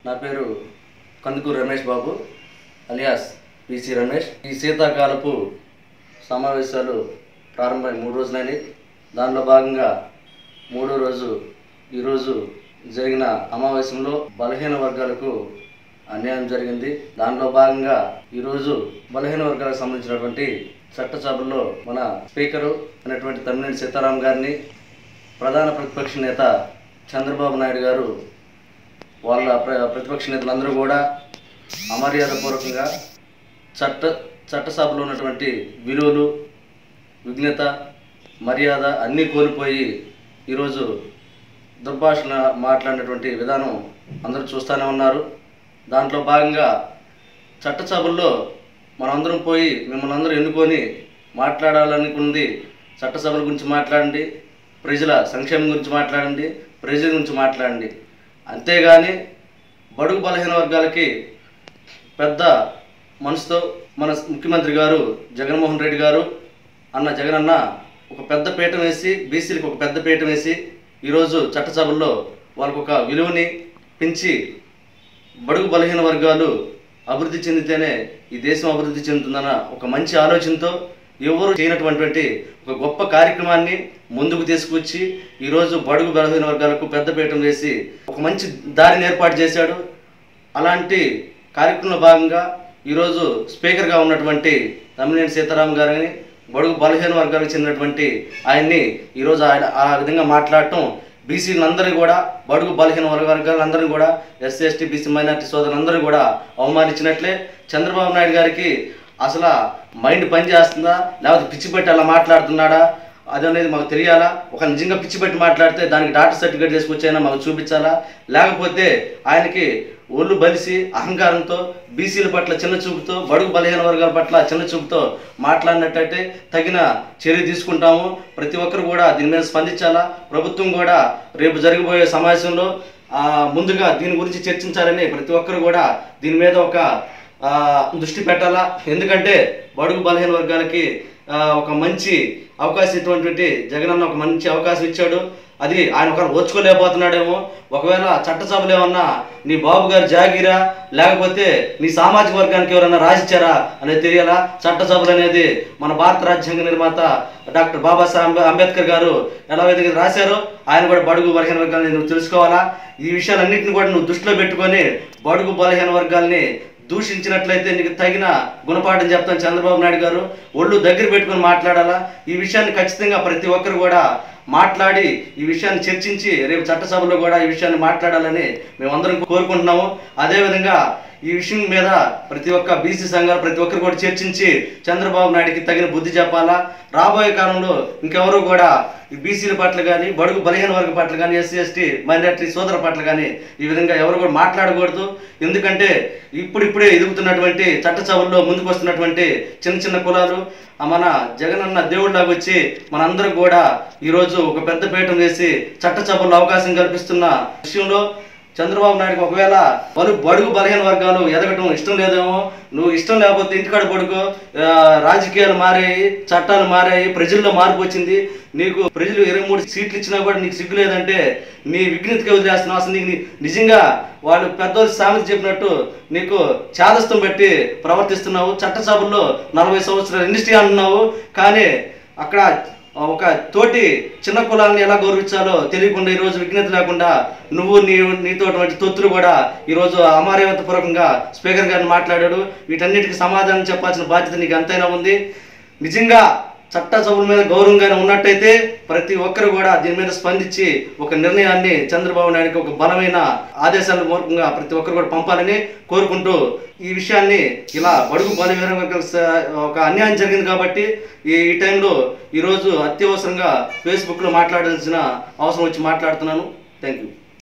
నా పేరు Kandukuru Ramesh Babu alias PC Ramesh ఈ శీతాకాలపు సమావేశాలు ప్రారంభమై మూడు రోజులైనవి దానిలో భాగంగా మూడో రోజు ఈరోజు జరిగిన సమావేశంలో బలహీన వర్గాలకు అన్యాయం జరిగింది దానిలో భాగంగా ఈరోజు బలహీన వర్గాలకు సంబంధించినటువంటి చట్టసభల్లో మన స్పీకరు అయినటువంటి తమ్మినేని సీతారాం గారిని ప్రధాన ప్రతిపక్ష నేత చంద్రబాబు నాయుడు గారు వాళ్ళ ప్ర- ప్రతిపక్ష నేతలందరూ కూడా అమర్యాదపూర్వకంగా చట్ట చట్టసభలో ఉన్నటువంటి విలువలు విఘ్నత మర్యాద అన్నీ కోల్పోయి ఈరోజు దుర్భాషణ మాట్లాడినటువంటి విధానం అందరూ చూస్తూనే ఉన్నారు దాంట్లో భాగంగా చట్టసభల్లో మనందరం పోయి మిమ్మల్ని అందరూ ఎన్నుకొని మాట్లాడాలనుకుంది చట్టసభల గురించి మాట్లాడండి ప్రజల సంక్షేమం గురించి మాట్లాడండి ప్రజల గురించి మాట్లాడండి అంతేగాని బడుగు బలహీన వర్గాలకి పెద్ద మనసుతో మన ముఖ్యమంత్రి గారు జగన్మోహన్ రెడ్డి గారు అన్న జగన్ అన్న ఒక పెద్ద పీఠం వేసి బీసీలకు ఒక పెద్ద పీఠం వేసి ఈరోజు చట్టసభల్లో వాళ్ళకు ఒక విలువని పెంచి బడుగు బలహీన వర్గాలు అభివృద్ధి చెందితేనే ఈ దేశం అభివృద్ధి చెందుతుందన్న ఒక మంచి ఆలోచనతో ఎవరు చేయనటువంటి ఒక గొప్ప కార్యక్రమాన్ని ముందుకు తీసుకొచ్చి ఈరోజు బడుగు బలహీన వర్గాలకు పెద్దపీఠం వేసి ఒక మంచి దారిని ఏర్పాటు చేశాడు అలాంటి కార్యక్రమంలో భాగంగా ఈరోజు స్పీకర్గా ఉన్నటువంటి తమ్మినేని సీతారాం గారిని బడుగు బలహీన వర్గాలకు చెందినటువంటి ఆయన్ని ఈరోజు ఆయన ఆ విధంగా మాట్లాడటం బీసీలందరినీ కూడా బడుగు బలహీన వర్గాలందరినీ కూడా ఎస్సీ ఎస్టీ బీసీ మైనార్టీ సోదరులందరినీ కూడా అవమానించినట్లే చంద్రబాబు నాయుడు గారికి అసలు మైండ్ పని చేస్తుందా లేకపోతే పిచ్చి పెట్టి అలా మాట్లాడుతున్నాడా అది అనేది మాకు తెలియాలా ఒక నిజంగా పిచ్చి పెట్టి మాట్లాడితే దానికి డాక్టర్ సర్టిఫికేట్ తీసుకొచ్చైనా మాకు చూపించాలా లేకపోతే ఆయనకి ఒళ్ళు బలిసి అహంకారంతో బీసీల పట్ల చిన్న చూపుతో బడుగు బలహీన వర్గాల పట్ల చిన్న చూపుతో మాట్లాడినట్టయితే తగిన చర్య తీసుకుంటాము ప్రతి ఒక్కరు కూడా దీని మీద స్పందించాలా ప్రభుత్వం కూడా రేపు జరగబోయే సమావేశంలో ఆ, ముందుగా దీని గురించి చర్చించాలని ప్రతి ఒక్కరు కూడా దీని మీద ఒక ఆ, దృష్టి పెట్టాలా ఎందుకంటే బడుగు బలహీన వర్గాలకి ఆ, ఒక మంచి అవకాశం ఇటువంటి జగనన్న ఒక మంచి అవకాశం ఇచ్చాడు అది ఆయన ఒక ఓర్చుకోలేకపోతున్నాడేమో ఒకవేళ చట్టసభలు ఏమన్నా నీ బాబు గారు జాగిరా లేకపోతే నీ సామాజిక వర్గానికి ఎవరైనా రాసిచ్చారా అనేది తెలియాలా చట్టసభలు అనేది మన భారత రాజ్యాంగ నిర్మాత డాక్టర్ బాబాసాహెబ్ అంబే- అంబేద్కర్ గారు ఎలా విధంగా రాశారో ఆయన కూడా బడుగు బలహీన వర్గాన్ని నువ్వు తెలుసుకోవాలా ఈ విషయాలన్నింటిని కూడా నువ్వు దృష్టిలో పెట్టుకొని బడుగు బలహీన వర్గాల్ని దూషించినట్లయితే నీకు తగిన గుణపాఠం చెప్తాను చంద్రబాబు నాయుడు గారు ఒళ్ళు దగ్గర పెట్టుకొని మాట్లాడాలా ఈ విషయాన్ని ఖచ్చితంగా ప్రతి ఒక్కరు కూడా మాట్లాడి ఈ విషయాన్ని చర్చించి రేపు చట్టసభలో కూడా ఈ విషయాన్ని మాట్లాడాలని మేమందరం కోరుకుంటున్నాము అదేవిధంగా ఈ విషయం మీద ప్రతి ఒక్క బీసీ సంఘాలు ప్రతి ఒక్కరు కూడా చర్చించి చంద్రబాబు నాయుడికి తగిన బుద్ధి చెప్పాలా రాబోయే కాలంలో ఇంకెవరు కూడా ఈ బీసీల పట్ల కానీ బడుగు బలహీన వర్గ పట్ల కానీ ఎస్సీ ఎస్టీ మైనారిటీ సోదరుల పట్ల కానీ ఈ విధంగా ఎవరు కూడా మాట్లాడకూడదు ఎందుకంటే ఇప్పుడిప్పుడే ఎదుగుతున్నటువంటి చట్టసభల్లో ముందుకు వస్తున్నటువంటి చిన్న చిన్న కులాలు ఆ మన జగనన్న దేవుడిలాగా వచ్చి మనందరం కూడా ఈరోజు ఒక పెద్ద పీఠం వేసి చట్టసభల్లో అవకాశం కల్పిస్తున్న విషయంలో చంద్రబాబు నాయుడుకి ఒకవేళ బలు బడుగు బలహీన వర్గాలు ఎదగటం ఇష్టం లేదేమో నువ్వు ఇష్టం లేకపోతే ఇంటికాడ పడుకో ఆ, రాజకీయాలు మారాయి చట్టాలు మారాయి ప్రజల్లో మార్పు వచ్చింది నీకు ప్రజలు ఇరవై మూడు సీట్లు ఇచ్చినా కూడా నీకు సిగ్గు లేదంటే నీ విఘ్నతకి వదిలేస్తున్నావు అసలు నీకు ని- నిజంగా వాళ్ళు పెద్దవాళ్ళు సామెత చెప్పినట్టు నీకు చాదస్తం పెట్టి ప్రవర్తిస్తున్నావు చట్టసభల్లో నలభై సంవత్సరాల ఇండస్ట్రీ అంటున్నావు కానీ అక్కడ ఒక తోటి చిన్న కులాన్ని ఎలా గౌరవించాలో తెలియకుండా ఈరోజు విఘ్నత లేకుండా నువ్వు నీ నీతో అటువంటి తొత్తులు కూడా ఈరోజు అమార్యవతపూర్వకంగా స్పీకర్ గారిని మాట్లాడాడు వీటన్నిటికీ సమాధానం చెప్పాల్సిన బాధ్యత నీకు ఎంతైనా ఉంది నిజంగా చట్ట సభల మీద గౌరవంగానే ఉన్నట్టయితే ప్రతి ఒక్కరు కూడా దీని మీద స్పందించి ఒక నిర్ణయాన్ని చంద్రబాబు నాయుడుకి ఒక బలమైన ఆదేశాల మూలకంగా ప్రతి ఒక్కరు కూడా పంపాలని కోరుకుంటూ ఈ విషయాన్ని ఇలా బడుగు బలహీన వర్గాలకు స- ఒక అన్యాయం జరిగింది కాబట్టి ఈ ఈ టైంలో ఈరోజు అత్యవసరంగా ఫేస్బుక్లో మాట్లాడాల్సిన అవసరం వచ్చి మాట్లాడుతున్నాను థ్యాంక్ యూ